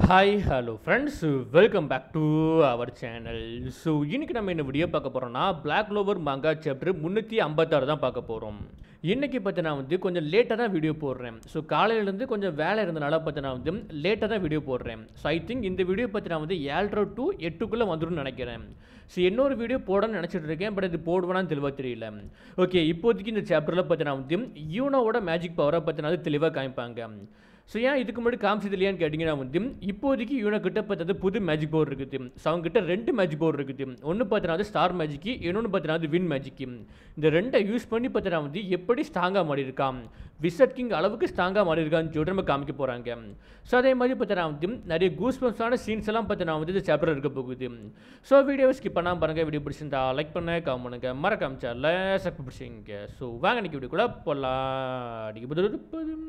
hi hello friends welcome back to our channel so இன்னைக்கு நம்ம என்ன வீடியோ பார்க்க போகிறோம்னா Black Clover மங்கா சாப்டர் முந்நூற்றி ஐம்பத்தாறு தான் பார்க்க போகிறோம் இன்றைக்கி பார்த்து நான் வந்து கொஞ்சம் லேட்டாக தான் வீடியோ போடுறேன் ஸோ காலையிலேருந்து கொஞ்சம் வேலை இருந்தனால பார்த்து நான் வந்து லேட்டாக தான் வீடியோ போடுறேன் ஸோ ஐ திங்க் இந்த வீடியோ பற்றி நான் வந்து ஏழரை டு எட்டுக்குள்ளே வந்துடும் நினைக்கிறேன் ஸோ இன்னொரு வீடியோ போடணும்னு நினச்சிட்டு இருக்கேன் பட் இது போடுவேனான்னு தெளிவாக தெரியல ஓகே இப்போதைக்கு இந்த சாப்டரில் பார்த்து நான் வந்து யூனோவோட மேஜிக் பவரை பற்றி நான் வந்து தெளிவாக காமிப்பாங்க ஸோ ஏன் இதுக்கு முன்னாடி காமிச்சது இல்லையான்னு கேட்டிங்கன்னா வந்து இப்போதைக்கு இவனக்கிட்ட பார்த்தது புது மேஜிக் பவர் இருக்குது ஸோ அவங்ககிட்ட ரெண்டு மேஜிக் பவர் இருக்குது ஒன்று பார்த்தீங்கன்னா வந்து ஸ்டார் மேஜிக்கு இன்னொன்று பார்த்தீங்கன்னா வந்து வின் மேஜிக்கு இந்த ரெண்டை யூஸ் பண்ணி பார்த்தீங்கன்னா வந்து எப்படி ஸ்ட்ராங்காக மாறி இருக்கான் விசட் கிங் அளவுக்கு ஸ்ட்ராங்காக மாறி இருக்கான்னு சொல்லிட்டு நம்ம காமிக்க போகிறாங்க ஸோ அதே மாதிரி பார்த்தீங்கன்னா வந்து நிறைய கூஸ்பம்ஸான சீன்ஸ் எல்லாம் பார்த்தீங்கன்னா வந்து இந்த சாப்டர் இருக்க போகுது ஸோ வீடியோ ஸ்கிப் பண்ணாமல் பாருங்கள் வீடியோ பிடிச்சிருந்தா லைக் பண்ண காம் பண்ணுங்க மறக்காம சேனல சப் பிடிச்சிங்க ஸோ வாங்க இன்னைக்கு வீடியோ கூட போகலாம் அடிக்க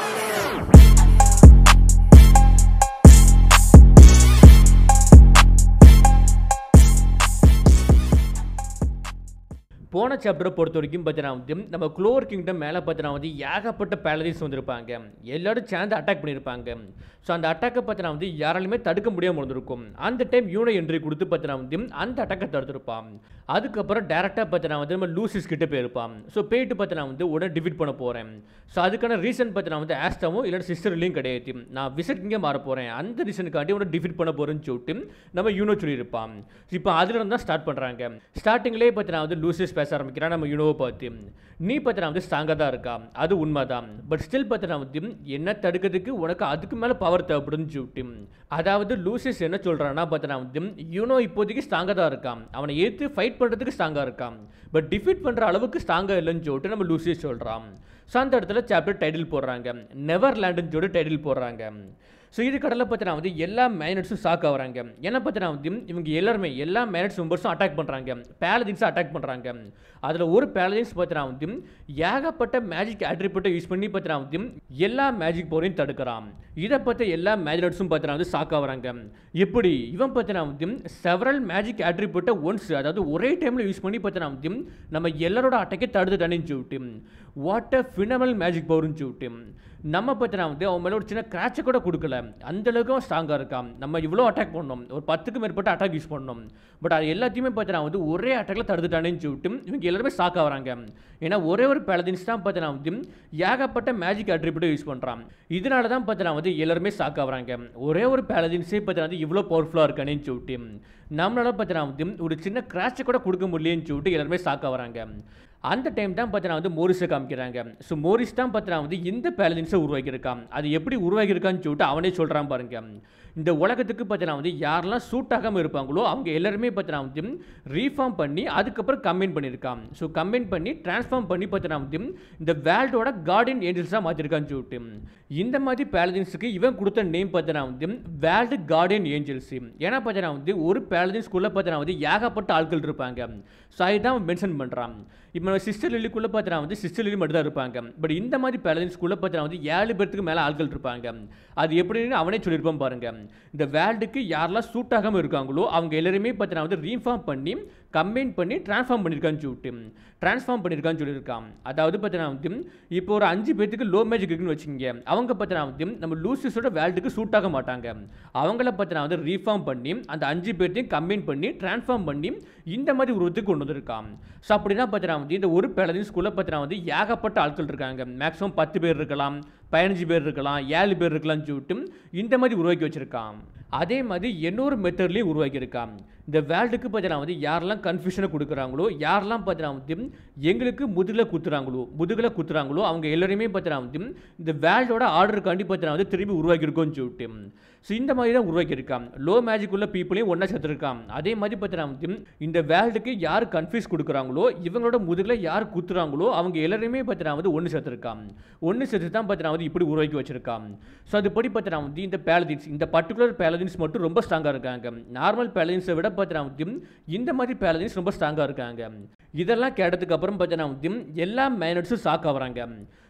போன சாப்டரை பொறுத்த வரைக்கும் பார்த்தீங்கன்னா வந்து நம்ம குளோர் கிங்டம் மேலே பார்த்தீங்கன்னா வந்து ஏகப்பட்ட பேலடிஸ் வந்திருப்பாங்க எல்லாரும் சேர்ந்து அட்டாக் பண்ணியிருப்பாங்க ஸோ அந்த அட்டாக்கை பார்த்தீங்கன்னா வந்து யாராலுமே தடுக்க முடியாமல் இருந்திருக்கும் அந்த டைம் யூனோ என்ட்ரி கொடுத்து பார்த்தீங்கன்னா வந்து அந்த அட்டாக்கை தடுத்திருப்பான் அதுக்கப்புறம் டேரெக்டாக பார்த்தீங்கன்னா வந்து நம்ம லூசிஸ் கிட்ட போயிருப்பான் ஸோ போயிட்டு பார்த்தீங்கன்னா வந்து உடனே டிஃபிட் பண்ண போகிறேன் ஸோ அதுக்கான ரீசன் பார்த்தீங்கன்னா வந்து ஆஸ்டாவும் இல்லைன்னா சிஸ்டர்லையும் கிடையாது நான் விசிட் இங்கே மாற போகிறேன் அந்த ரீசனுக்காண்டி உடனே டிஃபிட் பண்ண போகிறேன்னு சொல்லிட்டு நம்ம யூனோ சொல்லியிருப்பான் இப்போ அதுல இருந்து தான் ஸ்டார்ட் பண்ணுறாங்க ஸ்டார்டிங்லேயே பார்த்தீங்கன்னா வந்து லூசிஸ் பேச ஆரம்பிக்கிறான் நம்ம யூனோவை பார்த்து நீ பார்த்தீங்கன்னா வந்து ஸ்ட்ராங்காக தான் இருக்கா அது உண்மைதான் பட் ஸ்டில் பார்த்தீங்கன்னா வந்து என்ன தடுக்கிறதுக்கு உனக்கு அதுக்கு மேலே பவர் தேவைப்படுன்னு சொல்லிட்டு அதாவது லூசிஸ் என்ன சொல்கிறான்னா பார்த்தீங்கன்னா வந்து யூனோ இப்போதைக்கு ஸ்ட்ராங்காக தான் இருக்கான் அவனை ஏற்று ஃபைட் பண்ணுறதுக்கு ஸ்ட்ராங்காக இருக்கான் பட் டிஃபீட் பண்ணுற அளவுக்கு ஸ்ட்ராங்காக இல்லைன்னு சொல்லிட்டு நம்ம லூசிஸ் சொல்கிறான் ஸோ அந்த இடத்துல சாப்டர் டைட்டில் போடுறாங்க நெவர் லேண்டுன்னு சொல்லிட்டு டைட்டில் போடுறாங்க ஸோ இது கடலில் பார்த்தீங்கன்னா வந்து எல்லா மேனட்ஸும் ஷாக் ஆகுறாங்க என்ன பார்த்தீங்கன்னா வந்து இவங்க எல்லாருமே எல்லா மேனட்ஸ் மெம்பர்ஸும் அட்டாக் பண்ணுறாங்க பேலதின்ஸும் அட்டாக் பண்ணுறாங்க அதில் ஒரு பேலதின்ஸ் பார்த்தீங்கன்னா வந்து ஏகப்பட்ட மேஜிக் ஆட்ரிபியூட்டை யூஸ் பண்ணி பார்த்தீங்கன்னா வந்து எல்லா மேஜிக் பவரையும் தடுக்கிறான் இதை பற்றி எல்லா மேஜினட்ஸும் பார்த்தீங்கன்னா வந்து ஷாக் ஆகுறாங்க எப்படி இவன் பார்த்தீங்கன்னா வந்து செவரல் மேஜிக் ஆட்ரிபியூட்டை ஒன்ஸ் அதாவது ஒரே டைமில் யூஸ் பண்ணி பார்த்தீங்கன்னா வந்து நம்ம எல்லாரோட அட்டாக்கை தடுத்துட்டானேன்னு சொல்லிட்டு வாட் அ ஃபினமல் மேஜிக் பவர்னு சொல்லிட்டு நம்ம பார்த்தீங்கன்னா வந்து அவன் மேலே ஒரு சின்ன கிராச்சை கூட கொடுக்கல அந்த அளவுக்கு அவன் ஸ்ட்ராங்காக இருக்கான் நம்ம இவ்வளோ அட்டாக் பண்ணோம் ஒரு பத்துக்கு மேற்பட்ட அட்டாக் யூஸ் பண்ணோம் பட் அது எல்லாத்தையுமே பார்த்தீங்கன்னா வந்து ஒரே அட்டாக்கில் தடுத்துட்டானேன்னு சொல்லிட்டு இவங்க எல்லாருமே ஷாக் ஆகிறாங்க ஏன்னா ஒரே ஒரு பேலதின்ஸ் தான் பார்த்தீங்கன்னா வந்து ஏகப்பட்ட மேஜிக் அட்ரிபியூட்டை யூஸ் பண்ணுறான் இதனால தான் பார்த்தீங்கன்னா வந்து எல்லாருமே ஷாக் ஆகிறாங்க ஒரே ஒரு பேலதின்ஸே பார்த்தீங்கன்னா வந்து இவ்வளோ பவர்ஃபுல்லாக இருக்கானேன்னு சொல்லிட்டு நம்மளால பார்த்தீங்கன்னா வந்து ஒரு சின்ன கிராச்சை கூட கொடுக்க முடியலன்னு சொல்லிட்டு எல்லாருமே ஷாக் ஆகிறாங்க அந்த டைம் தான் பார்த்தீங்கன்னா வந்து மோரிஸை காமிக்கிறாங்க ஸோ மோரிஸ் தான் பார்த்தீங்கன்னா வந்து இந்த பேலன்ஸை உருவாக்கியிருக்கான் அது எப்படி உருவாக்கியிருக்கான்னு சொல்லிட்டு அவனே சொல்கிறான் பாருங்க இந்த உலகத்துக்கு பார்த்தீங்கன்னா வந்து யாரெல்லாம் சூட் ஆகாமல் இருப்பாங்களோ அவங்க எல்லாருமே பார்த்தீங்கன்னா வந்து ரீஃபார்ம் பண்ணி அதுக்கப்புறம் கம்பைன் பண்ணியிருக்கான் ஸோ கம்பைன் பண்ணி டிரான்ஸ்ஃபார்ம் பண்ணி பார்த்தீங்கன்னா வந்து இந்த வேர்ல்டோட கார்டன் ஏஞ்சல்ஸாக மாற்றிருக்கான்னு சொல்லிட்டு இந்த மாதிரி பேலதின்ஸுக்கு இவன் கொடுத்த நேம் பார்த்தீங்கன்னா வந்து வேர்ல்டு கார்டன் ஏஞ்சல்ஸ் ஏன்னா பார்த்தீங்கன்னா வந்து ஒரு பேலதின்ஸ்குள்ளே பார்த்தீங்கன்னா வந்து ஏகப்பட்ட ஆட்கள் இருப்பாங்க ஸோ அதுதான் மென்ஷன் பண்ணுறான் இப்போ நம்ம சிஸ்டர் லில்லிக்குள்ளே பார்த்தீங்கன்னா வந்து சிஸ்டர் லில்லி மட்டும் தான் இருப்பாங்க பட் இந்த மாதிரி பேலன்ஸ்குள்ளே பார்த்தீங்கன்னா வந்து ஏழு பேர்த்துக்கு மேலே ஆட்கள் இருப்பாங்க அது எப்படின்னு அவனே சொல்லியிருப்பான் பாருங்க இந்த வேர்ல்டுக்கு யாரெல்லாம் சூட் ஆகாமல் இருக்காங்களோ அவங்க எல்லாருமே பார்த்தீங்கன்னா வந்து ரீஃபார்ம் பண்ணி கம்பைன் பண்ணி ட்ரான்ஸ்ஃபார்ம் பண்ணியிருக்கான்னு சொல்லிட்டு ட்ரான்ஸ்ஃபார்ம் பண்ணியிருக்கான்னு சொல்லியிருக்கான் அதாவது பார்த்தீங்கன்னா வந்து இப்போ ஒரு அஞ்சு பேத்துக்கு லோ மேஜிக் இருக்குன்னு வச்சுக்கோங்க அவங்க பார்த்தீங்கன்னா வந்து நம்ம லூசிஸோட வேர்ல்டுக்கு சூட் ஆக மாட்டாங்க அவங்கள பார்த்தீங்கன்னா வந்து ரீஃபார்ம் பண்ணி அந்த அஞ்சு பேர்த்தையும் கம்பைன் பண்ணி ட்ரான்ஸ்ஃபார்ம் பண்ணி இந்த மாதிரி உருவத்துக்கு கொண்டு வந்திருக்கான் ஸோ அப்படின்னா பார்த்தீங்கன்னா வந்து இந்த ஒரு பேலதின் ஸ்கூலில் பார்த்தீங்கன்னா வந்து ஏகப்பட்ட ஆட்கள் இருக்காங்க மேக்ஸிமம் பத்து பேர் இருக்கலாம் பதினஞ்சு பேர் இருக்கலாம் ஏழு பேர் இருக்கலாம்னு சொல்லிட்டு இந்த மாதிரி உருவாக்கி வச்சிருக்கான் அதே மாதிரி இன்னொரு மெத்தட்லேயும் உருவாக்கியிருக்கான் இந்த வேர்ல்டுக்கு பார்த்தீங்கன்னா வந்து யாரெல்லாம் கன்ஃபியூஷனை கொடுக்குறாங்களோ யாரெல்லாம் பார்த்தீங்கன்னா வந்து எங்களுக்கு முதுகில் குத்துறாங்களோ முதுகில் குத்துறாங்களோ அவங்க எல்லாருமே பார்த்தீங்கன்னா வந்து இந்த வேர்ல்டோட ஆர்டருக்காண்டி பார்த்தீங்கன்னா வந்து திரும்பி உருவாக்கியிருக்கோன்னு சொல்லிட்டு ஸோ இந்த மாதிரி தான் உருவாக்கியிருக்கான் லோ மேஜிக் உள்ள பீப்புளையும் ஒன்றா சேர்த்துருக்கான் அதே மாதிரி பார்த்தீங்கன்னா வந்து இந்த வேர்ல்டுக்கு யார் கன்ஃபியூஸ் கொடுக்குறாங்களோ இவங்களோட முதுகில் யார் குத்துறாங்களோ அவங்க எல்லாருமே பார்த்தீங்கன்னா வந்து ஒன்று சேர்த்துருக்கான் ஒன்று சேர்த்து தான் பார்த்தீங்கன்னா வந்து இப்படி உருவாக்கி வச்சிருக்கான் ஸோ அதுபடி பார்த்தீங்கன்னா வந்து இந்த பேலதின்ஸ் இந்த பர்டிகுலர் பேலதின்ஸ் மட்டும் ரொம்ப ஸ்ட்ராங்காக இருக்காங்க நார்மல் பேலதின்ஸை விட பார்த்தீங்கன்னா வந்து இந்த மாதிரி பேலதின்ஸ் ரொம்ப ஸ்ட்ராங்காக இருக்காங்க இதெல்லாம் கேட்டதுக்கு அப்புறம் பார்த்தீங்கன்னா வந்து எல்லா மேனட்ஸும் ஷாக் ஆகுறாங்க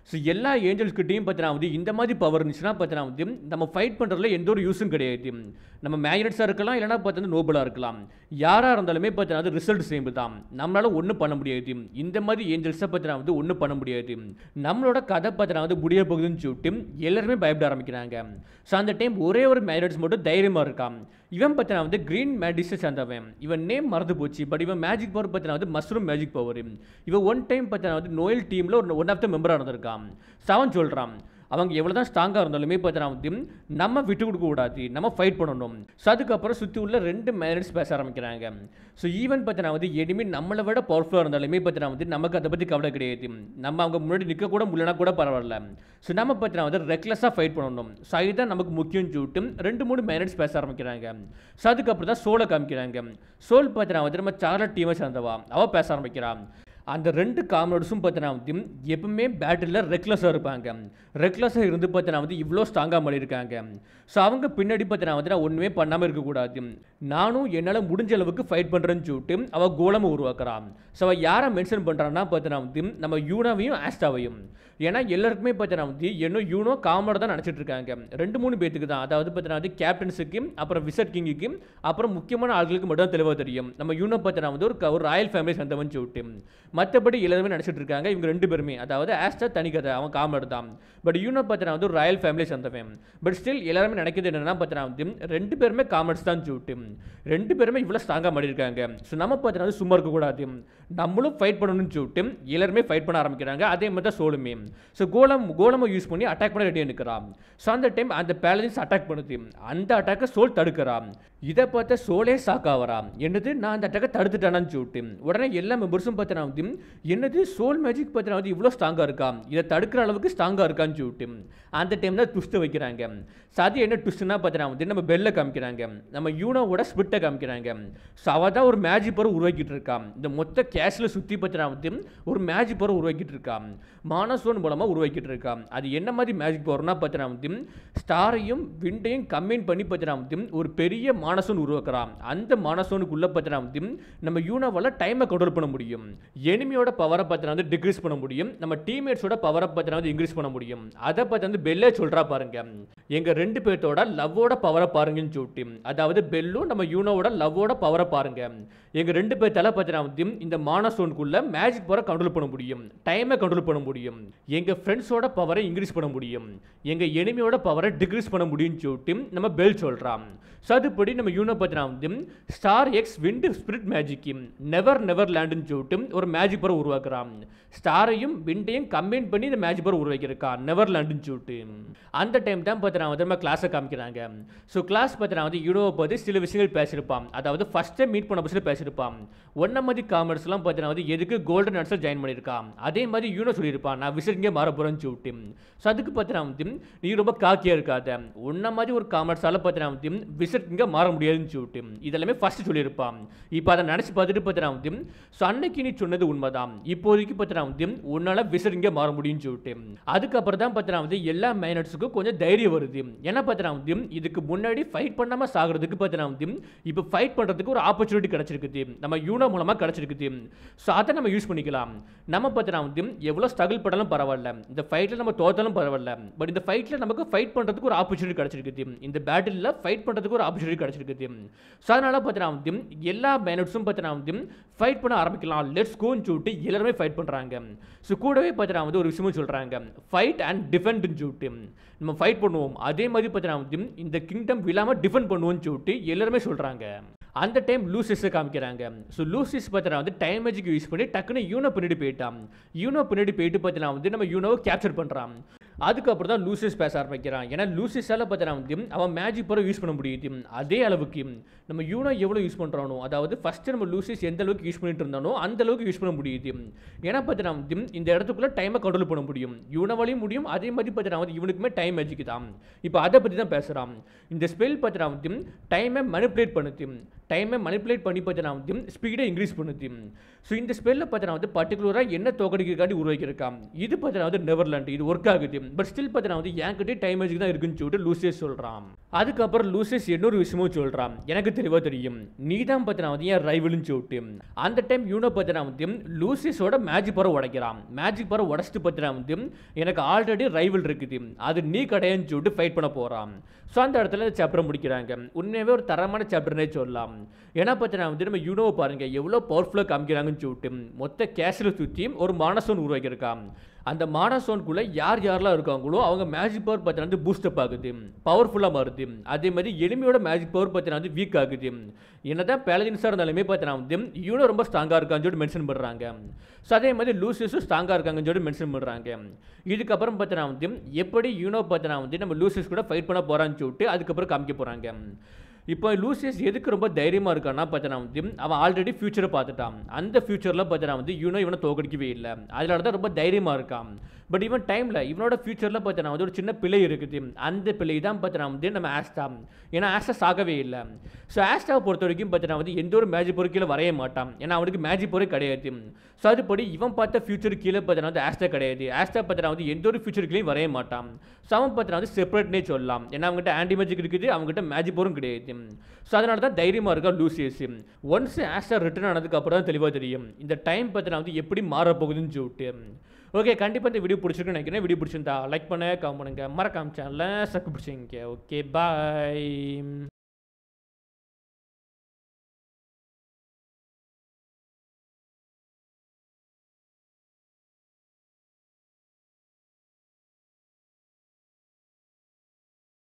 ஸோ எல்லா ஏஞ்சல்ஸ்கிட்டையும் பார்த்தீங்கன்னா வந்து இந்த மாதிரி பவர் இருந்துச்சுன்னா பார்த்தீங்கன்னா வந்து நம்ம ஃபைட் பண்ணுறதுல எந்த ஒரு யூஸும் கிடையாது நம்ம மேக்னெட்ஸாக இருக்கலாம் இல்லைனா பார்த்தீங்கன்னா நோபலாக இருக்கலாம் யாராக இருந்தாலுமே பார்த்தீங்கன்னா அது ரிசல்ட் சேம் தான் நம்மளால ஒன்றும் பண்ண முடியாது இந்த மாதிரி ஏஞ்சல்ஸை பார்த்தீங்கன்னா வந்து ஒன்றும் பண்ண முடியாது நம்மளோட கதை பார்த்தீங்கன்னா வந்து முடிய போகுதுன்னு சொல்லிட்டு எல்லாருமே பயப்பட ஆரம்பிக்கிறாங்க ஸோ அந்த டைம் ஒரே ஒரு மேக்னெட்ஸ் மட்டும் தைரியமாக இருக்கான் இவன் பார்த்தீங்கன்னா வந்து க்ரீன் மேடிஸை சேர்ந்தவன் இவன் நேம் மறந்து போச்சு பட் இவன் மேஜிக் பவர் பார்த்தீங்கன்னா வந்து மஷ்ரூம் மேஜிக் பவர் இவன் ஒன் டைம் பார்த்தீங்கன்னா வந்து நோயல் டீமில் ஒரு ஒன் ஆஃப் த மெம்பராக இருந்திருக்கான் செவன் சொல்கிறான் அவங்க எவ்வளோ தான் ஸ்ட்ராங்காக இருந்தாலுமே பார்த்தீங்கன்னா வந்து நம்ம விட்டு கொடுக்க கூடாது நம்ம ஃபைட் பண்ணணும் ஸோ அதுக்கப்புறம் சுற்றி உள்ள ரெண்டு மேனர்ஸ் பேச ஆரம்பிக்கிறாங்க ஸோ ஈவன் பார்த்தீங்கன்னா வந்து எனிமே நம்மளை விட பவர்ஃபுல்லாக இருந்தாலுமே பார்த்தீங்கன்னா வந்து நமக்கு அதை பற்றி கவலை கிடையாது நம்ம அவங்க முன்னாடி நிற்க கூட முடியலனா கூட பரவாயில்ல ஸோ நம்ம பார்த்தீங்கன்னா வந்து ரெக்லெஸ்ஸாக ஃபைட் பண்ணணும் ஸோ இதுதான் நமக்கு முக்கியம் சொல்லிட்டு ரெண்டு மூணு மேனர்ஸ் பேச ஆரம்பிக்கிறாங்க ஸோ அதுக்கப்புறம் தான் சோலை காமிக்கிறாங்க சோல் பார்த்தீங்கன்னா வந்து நம்ம சார்லட் டீமை சேர்ந்தவா அவள் பேச ஆரம்பிக்கிறான் அந்த ரெண்டு காமரேட்ஸும் பார்த்தீங்கன்னா வந்து எப்பவுமே பேட்டில் ரெக்லஸாக இருப்பாங்க ரெக்லஸாக இருந்து பார்த்தீங்கன்னா வந்து இவ்வளோ ஸ்ட்ராங்காக பண்ணியிருக்காங்க ஸோ அவங்க பின்னாடி பார்த்தீங்கன்னா வந்து நான் ஒன்றுமே பண்ணாமல் இருக்கக்கூடாது நானும் என்னால் முடிஞ்ச அளவுக்கு ஃபைட் பண்ணுறேன்னு சொல்லிட்டு அவள் கோலமை உருவாக்குறான் ஸோ அவள் யாரை மென்ஷன் பண்ணுறான்னா பார்த்தீங்கன்னா வந்து நம்ம யூனாவையும் ஆஸ்டாவையும் ஏன்னா எல்லாருக்குமே பார்த்தீங்கன்னா வந்து இன்னும் யூனோ காமோட தான் நினச்சிட்டு இருக்காங்க ரெண்டு மூணு பேத்துக்கு தான் அதாவது பார்த்தீங்கன்னா வந்து கேப்டன்ஸுக்கு அப்புறம் விசட் கிங்குக்கு அப்புறம் முக்கியமான ஆட்களுக்கு மட்டும் தான் தெளிவாக தெரியும் நம்ம யூனோ பார்த்தீங்கன்னா வந்து ஒரு க- ஒரு ராயல் ஃபேமிலி சேர்ந்தவன் சொல்லிட்டு மற்றபடி எல்லாருமே நினச்சிட்டு இருக்காங்க இவங்க ரெண்டு பேருமே அதாவது ஆஸ்டா தனி கதை அவன் காமர் தான் பட் யூனோ பார்த்தீங்கன்னா வந்து ஒரு ராயல் ஃபேமிலி சேர்ந்தவன் பட் ஸ்டில் எல்லாருமே நினைக்கிறது என்னன்னா பார்த்தீங்கன்னா வந்து ரெண்டு பேருமே காமர்ஸ் தான் சொல்லிட்டு ரெண்டு பேருமே இவ்வளோ ஸ்ட்ராங்காக பண்ணியிருக்காங்க ஸோ நம்ம பார்த்தீங்கன்னா வந்து சும்மா இருக்கக்கூடாது நம்மளும் ஃபைட் பண்ணணும்னு சொல்லிட்டு எல்லாருமே ஃபைட் பண்ண ஆரம்பிக்கிறாங்க அதே மாதிரி தான் சோலுமே ஸோ கோலம் கோலமை யூஸ் பண்ணி அட்டாக் பண்ண ரெடியாக நிற்கிறான் ஸோ அந்த டைம் அந்த பேலன்ஸ் அட்டாக் பண்ணுது அந்த அட்டாக்கை சோல் தடுக்கிறான் இதை பார்த்த சோலே சாக்காவராம் என்னது நான் அந்த அட்டாக்கை தடுத்துட்டானான்னு சொல்லிட்டு உடனே எல்லா மெம்பர்ஸும் பார்த்தீங்கன்னா வந்து என்னது சோல் மேஜிக் பார்த்தீங்கன்னா வந்து இவ்வளோ ஸ்ட்ராங்காக இருக்கா இதை தடுக்கிற அளவுக்கு ஸ்ட்ராங்காக இருக்கான்னு சொல்லிட்டு அந்த டைம் தான் ட்விஸ்ட்டை வைக்கிறாங்க ஸோ அது என்ன ட்விஸ்ட்னா பார்த்தீங்கன்னா வந்து நம்ம பெல்லை காமிக்கிறாங்க நம்ம யூனோவோட ஸ்பிட்டை காமிக்கிறாங்க ஸோ அவள் தான் ஒரு மேஜிக் பவர் உருவாக்கிட்டு இருக்கான் இந்த மொத்த கேஷில் சுற்றி பார்த்தீங்கன்னா வந்து ஒரு மேஜிக் பவர் உருவாக்கிட்டு இருக்கான் மானசோன் மூலமாக உருவாக்கிட்டு இருக்கான் அது என்ன மாதிரி மேஜிக் பவர்னா பார்த்தீங்கன்னா வந்து ஸ்டாரையும் விண்டையும் கம்பைன் பண்ணி பார்த்தீங்கன்னா வந்து ஒரு பெரிய மானசோன் உருவாக்குறான் அந்த மானசோனுக்குள்ளே பார்த்தீங்கன்னா வந்து நம்ம யூனோவால் டைமை கண்ட்ரோல் பண்ண முடியும் எனிமியோட பவரை பார்த்தீங்கன்னா வந்து டிக்ரீஸ் பண்ண முடியும் நம்ம டீம்மேட்ஸோட பவரை பார்த்தீங்கன்னா வந்து இன்க்ரீஸ் பண்ண முடியும் அதை பார்த்து வந்து பெல்லே சொல்கிறா பாருங்க எங்க ரெண்டு பேர்த்தோட லவ்வோட பவரை பாருங்கன்னு சொல்லிட்டு அதாவது பெல்லும் நம்ம யூனோவோட லவ்வோட பவரை பாருங்க எங்க ரெண்டு பேர் தலை பார்த்தீங்கன்னா வந்து இந்த மானசோனுக்குள்ள மேஜிக் பவரை கண்ட்ரோல் பண்ண முடியும் டைமை கண்ட்ரோல் பண்ண முடியும் எங்க ஃப்ரெண்ட்ஸோட பவரை இன்க்ரீஸ் பண்ண முடியும் எங்க எனிமியோட பவரை டிக்ரீஸ் பண்ண முடியும்னு சொல்லிட்டு நம்ம பெல் சொல்றான் ஸோ அதுபடி நம்ம யூனோ பார்த்தீங்கன்னா வந்து star X wind spirit magic never never லேண்டுன்னு சொல்லிட்டு ஒரு மேஜிக் பவர் உருவாக்குறான் ஸ்டாரையும் விண்டையும் கம்பைன் பண்ணி இந்த மேஜிக் பவர் உருவாக்கியிருக்கான் நெவர் லேண்டுன்னு சொல்லிட்டு அந்த டைம் தான் பார்த்தீங்கன்னா வந்து நம்ம கிளாஸை காமிக்கிறாங்க ஸோ கிளாஸ் பார்த்தீங்கன்னா வந்து யூனோவை பற்றி சில விஷயங்கள் பேசியிருப்பான் அதாவது ஃபர்ஸ்ட் டைம் மீட் பண்ண பட்சத்தில் பேசியிருப்பான் ஒன்ன மாதிரி காமர்ஸ்லாம் பார்த்தீங்கன்னா வந்து எதுக்கு கோல்டன் நட்ஸில் ஜாயின் பண்ணியிருக்கான் அதே மாதிரி யூனோ சொல்லியிருப்பான் நான் விசிட்டிங்கே மாற போகிறேன்னு சொல்லிட்டு ஸோ அதுக்கு பார்த்தீங்கன்னா வந்து நீ ரொம்ப காக்கியாக இருக்காத உன்ன மாதிரி ஒரு காமர்ஸால் பார்த்தீங்கன்னா வந்து விசிட் இங்கே மாற முடியாதுன்னு சொல்லிட்டு இதெல்லாமே ஃபர்ஸ்ட் சொல்லியிருப்பான் இப்போ அதை நினச்சி பார்த்துட்டு பார்த்தீங்கன்னா வந்து ஸோ அன்னைக்கு நீ சொன்னது உண்மைதான் இப்போதைக்கு பார்த்தீங்கன்னா வந்து உன்னால் விசிட் இங்கே மாற முடியும்னு சொல்லிட்டு அதுக்கப்புறம் தான் பார்த்தீங்கன்னா வந்து எல்லா மைனட்ஸுக்கும் கொஞ்சம் தைரியம் வருது ஏன்னா பார்த்தீங்கன்னா வந்து இதுக்கு முன்னாடி ஃபைட் பண்ணாமல் சாகிறதுக்கு பார்த்தீங்கன்னா வந்து இப்போ ஃபைட் பண்ணுறதுக்கு ஒரு ஆப்பர்ச்சுனிட்டி கிடச்சிருக்குது நம்ம யூனோ மூலமாக கிடச்சிருக்குது ஸோ அதை நம்ம யூஸ் பண்ணிக்கலாம் நம்ம பார்த்தீங்கன்னா வந்து எவ்வளோ ஸ்ட்ரகிள் பண்ணாலும் பரவாயில்ல இந்த ஃபைட்டில் நம்ம தோத்தாலும் பரவாயில்ல பட் இந்த ஃபைட்டில் நமக்கு ஃபைட் பண்ணுறதுக்கு ஒரு ஆப்பர்ச்சுனிட்டி கிடச்சிருக்குது இந்த பேட்டிலில் ஃபைட் பண்ணுறதுக்கு ஒரு ஆப்பர்ச்சுனிட்டி கிடச்சிருக்குது ஸோ அதனால் பார்த்தீங்கன்னா வந்து எல்லா பேனட்ஸும் பார்த்தீங்கன்னா வந்து ஃபைட் பண்ண ஆரம்பிக்கலாம் லெட்ஸ் கோன்னு சொல்லிட்டு எல்லாருமே ஃபைட் பண்ணுறாங்க ஸோ கூடவே பார்த்தீங்கன்னா வந்து ஒரு விஷயமும் சொல்கிறாங்க ஃபைட் அண்ட் டிஃபெண்ட்னு சொல்லிட்டு நம்ம ஃபைட் பண்ணுவோம் அதே மாதிரி பார்த்தீங்கன்னா வந்து இந்த கிங்டம் விழாமல் டிஃபெண்ட் பண்ணுவோம்னு சொல்லிட்டு எல்லாருமே சொல்கிறாங்க அந்த டைம் லூசிஸை காமிக்கிறாங்க ஸோ லூசிஸ் பார்த்தீங்கன்னா வந்து டைம் மேஜிக் யூஸ் பண்ணி டக்குன்னு யூனோ பின்னாடி போயிட்டான் யூனோ பின்னாடி போயிட்டு பார்த்தீங்கன்னா வந்து நம்ம யூனோவை கேப்சர் பண்ணுறான் அதுக்கப்புறம் தான் லூசிஸ் பேச ஆரம்பிக்கிறான் ஏன்னா லூசிஸால் பார்த்தீங்கன்னா வந்து அவன் மேஜிக் பவர் யூஸ் பண்ண முடியுது அதே அளவுக்கு நம்ம யூனோ எவ்வளோ யூஸ் பண்ணுறானோ அதாவது ஃபஸ்ட்டு நம்ம லூசிஸ் எந்த அளவுக்கு யூஸ் பண்ணிட்டு இருந்தானோ அந்த அளவுக்கு யூஸ் பண்ண முடியுது ஏன்னா பார்த்தீங்கன்னா வந்து இந்த இடத்துக்குள்ள டைமை கண்ட்ரோல் பண்ண முடியும் யூனோவாலையும் முடியும் அதே மாதிரி பார்த்தீங்கன்னா வந்து இவனுக்குமே டைம் மேஜிக் தான் இப்போ அதை பற்றி தான் பேசுகிறான் இந்த ஸ்பெல் பார்த்தீங்கன்னா வந்து டைமை மனிப்புலேட் பண்ணுது டைமை மனிப்புலேட் பண்ணி பார்த்தீங்கன்னா வந்து ஸ்பீடை இன்க்ரீஸ் பண்ணுது ஸோ இந்த ஸ்பெல்லில் பார்த்தீங்கன்னா வந்து பர்டிகுலராக என்ன தோக்கடிக்கிறக்காண்டி உருவாக்கியிருக்கான் இது பார்த்தீங்கன்னா வந்து நெவர்லாண்ட் இது ஒர்க் ஆகுது பட் ஸ்டில் பார்த்தீங்கன்னா வந்து என்கிட்ட டைம் மேஜிக் தான் இருக்குன்னு சொல்லிட்டு லூசியஸ் சொல்கிறான் அதுக்கப்புறம் லூசிஸ் இன்னொரு விஷயமும் சொல்கிறான் எனக்கு தெளிவாக தெரியும் நீ தான் பார்த்தனா வந்து என் ரைவலுன்னு சொல்லிட்டு அந்த டைம் யூனோ பார்த்தனா வந்து லூசிஸோட மேஜிக் பவர் உடைக்கிறான் மேஜிக் பவர் உடச்சிட்டு பார்த்தனா வந்து எனக்கு ஆல்ரெடி ரைவல் இருக்குது அது நீ கிடையாதுன்னு சொல்லிட்டு ஃபைட் பண்ண போகிறான் ஸோ அந்த இடத்துல இந்த சாப்டரை முடிக்கிறாங்க உண்மையாகவே ஒரு தரமான சாப்டர்னே சொல்லலாம் ஏன்னா பார்த்தனா வந்து நம்ம யூனோவை பாருங்கள் எவ்வளோ பவர்ஃபுல்லாக காமிக்கிறாங்கன்னு சொல்லிட்டு மொத்த கேஷில் சுற்றி ஒரு மானசோன் உருவாக்கியிருக்கான் அந்த மானசோனுக்குள்ளே யார் யாரெல்லாம் இருக்காங்களோ அவங்க மேஜிக் பவர் பார்த்தீங்கன்னா வந்து பூஸ்டப் ஆகுது பவர்ஃபுல்லாக மாறுது அதே மாதிரி எளிமையோட மேஜிக் பவர் பார்த்தீங்கன்னா வந்து வீக் ஆகுது என்னதான் பேலஜின்ஸாக இருந்தாலுமே பார்த்தீங்கன்னா வந்து யூனோ ரொம்ப ஸ்ட்ராங்காக இருக்கான்னு சொல்லிட்டு மென்ஷன் பண்ணுறாங்க ஸோ அதே மாதிரி லூசிஸும் ஸ்ட்ராங்காக இருக்காங்கன்னு சொல்லிட்டு மென்ஷன் பண்ணுறாங்க இதுக்கப்புறம் பார்த்தீங்கன்னா வந்து எப்படி யூனோ பார்த்தீங்கன்னா வந்து நம்ம லூசிஸ் கூட ஃபைட் பண்ண போகிறான்னு சொல்லிட்டு அதுக்கப்புறம் காமிக்க போகிறாங்க இப்போ லூசியஸ் எதுக்கு ரொம்ப தைரியமாக இருக்கான்னா பார்த்தனா வந்து அவன் ஆல்ரெடி ஃபியூச்சரை பார்த்துட்டான் அந்த ஃபியூச்சரில் பார்த்தனா வந்து யூனோ இவனை தோக்கடிக்கவே இல்லை அதனால தான் ரொம்ப தைரியமாக இருக்கான் பட் இவன் டைமில் இவனோட ஃபியூச்சரில் பார்த்தனா வந்து ஒரு சின்ன பிள்ளை இருக்குது அந்த பிள்ளை தான் பார்த்தனா வந்து நம்ம ஆஸ்டா ஏன்னா ஆஸ்டா சாகவே இல்லை ஸோ ஆஸ்டாவை பொறுத்த வரைக்கும் பார்த்தனா வந்து எந்த ஒரு மேஜிக் பொருள் கீழே வரைய மாட்டான் ஏன்னா அவனுக்கு மேஜிக் பொருள் கிடையாது ஸோ அதுபடி இவன் பார்த்த ஃபியூச்சர் கீழே பார்த்தனா வந்து ஆஸ்டா கிடையாது ஆஸ்டா பார்த்தனா வந்து எந்த ஒரு ஃபியூச்சர் கீழே வரைய மாட்டான் ஸோ அவன் பார்த்தனா வந்து செப்பரேட்னே சொல்லலாம் ஏன்னா அவங்ககிட்ட ஆன்டி மேஜிக் இருக்குது அவங்ககிட்ட மேஜிக் பொருளும் கிடையாது ஸோ அதனால தான் தைரியமாக இருக்கா லூசியஸ் ஒன்ஸ் ஆஸ்டர் ரிட்டர்ன் ஆனதுக்கு அப்புறம் தான் தெளிவாக தெரியும் இந்த டைம் பார்த்தீங்கன்னா வந்து எப்படி மாறப்போகுதுன்னு சொல்லிட்டு ஓகே கண்டிப்பாக இந்த வீடியோ பிடிச்சிருக்குன்னு நினைக்கிறேன் வீடியோ பிடிச்சிருந்தா லைக் பண்ணுங்க கமெண்ட் பண்ணுங்க மறக்காம சேனலில் சக்கு பிடிச்சிங்க ஓகே பாய்